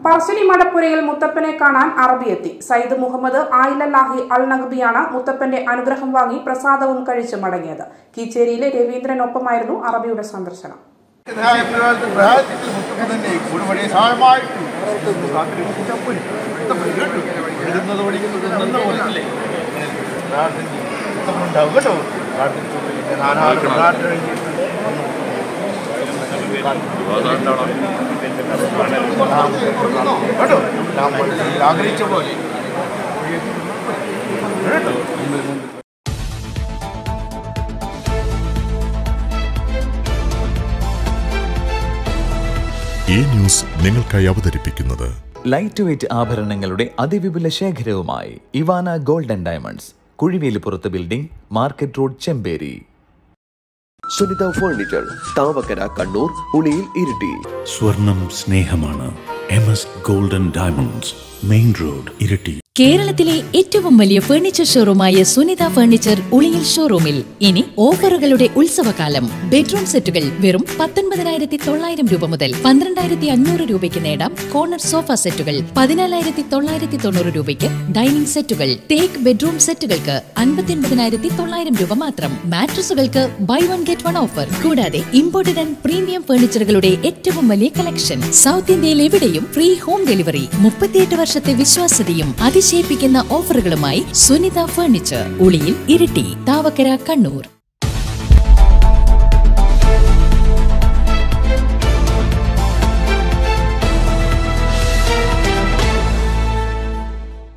പറശ്ശിനി മടപ്പുരയിൽ മുത്തപ്പനെ കാണാൻ അറബി എത്തി സയ്യിദ് മുഹമ്മദ് ആയിലല്ലാഹി അൽ നഖബിയാണ് മുത്തപ്പന്റെ അനുഗ്രഹം വാങ്ങി പ്രസാദവും കഴിച്ച് മടങ്ങിയത് കീച്ചേരിയിലെ രവീന്ദ്രനൊപ്പമായിരുന്നു അറബിയുടെ സന്ദർശനം ബ്രാഹത്തിൽ മുത്തപ്പൻ തന്നെ ഒരുപടി സഹായമായിട്ട് ഇടുന്നത് പഠിക്കുന്നത് നിന്ന പോലെ പ്രാർത്ഥിക്കും മുത്തപ്പനുണ്ടാവും കേട്ടോ പ്രാർത്ഥിച്ചു പിന്നെ നാനാൾക്ക് പ്രാർത്ഥന കേട്ടോ നാം മനസ്സിൽ ആഗ്രഹിച്ച പോലെ കേട്ടോ ഈ ന്യൂസ് നിങ്ങൾക്കായി അവതരിപ്പിക്കുന്നത് ലൈറ്റ് വെയ്റ്റ് ആഭരണങ്ങളുടെ അതിവിപുല ശേഖരവുമായി ഇവാന ഗോൾഡൻ ഡയമണ്ട്സ് കുഴിവേലിപ്പുറത്ത് building market road Chemperi Sunitha furniture Thavakkara Kannur Uliyil Iritty സ്വർണം സ്നേഹമാണ് M S golden diamonds main road Iritty കേരളത്തിലെ ഏറ്റവും വലിയ ഫർണിച്ചർ ഷോറൂമായ സുനിത ഫർണിച്ചർ ഉളിയിൽ ഷോറൂമിൽ ഇനി ഓഫറുകളുടെ ഉത്സവകാലം ബെഡ്റൂം സെറ്റുകൾ വെറും പത്തൊൻപതിനായിരത്തി തൊള്ളായിരം രൂപ മുതൽ പന്ത്രണ്ടായിരത്തി അഞ്ഞൂറ് രൂപയ്ക്ക് നേടാം കോർണർ സോഫ സെറ്റുകൾ പതിനാലായിരത്തി തൊള്ളായിരത്തി തൊണ്ണൂറ് രൂപയ്ക്ക് ഡൈനിങ് സെറ്റുകൾ തേക്ക് ബെഡ്റൂം സെറ്റുകൾക്ക് അൻപത്തിയൊൻപതിനായിരത്തി തൊള്ളായിരം രൂപ മാത്രം മാട്രസുകൾക്ക് buy one get one offer കൂടാതെ ഇമ്പോർട്ടഡ് ആൻഡ് പ്രീമിയം ഫർണിച്ചറുകളുടെ ഏറ്റവും വലിയ കളക്ഷൻ സൗത്ത് ഇന്ത്യയിൽ എവിടെയും ഫ്രീ ഹോം ഡെലിവറി മുപ്പത്തിയെട്ട് വർഷത്തെ വിശ്വാസ്യതയും അതിശയിപ്പിക്കുന്ന ഓഫറുകളുമായി സുനിത ഫർണിച്ചർ ഉളിയിൽ ഇരിട്ടി താവക്കര കണ്ണൂർ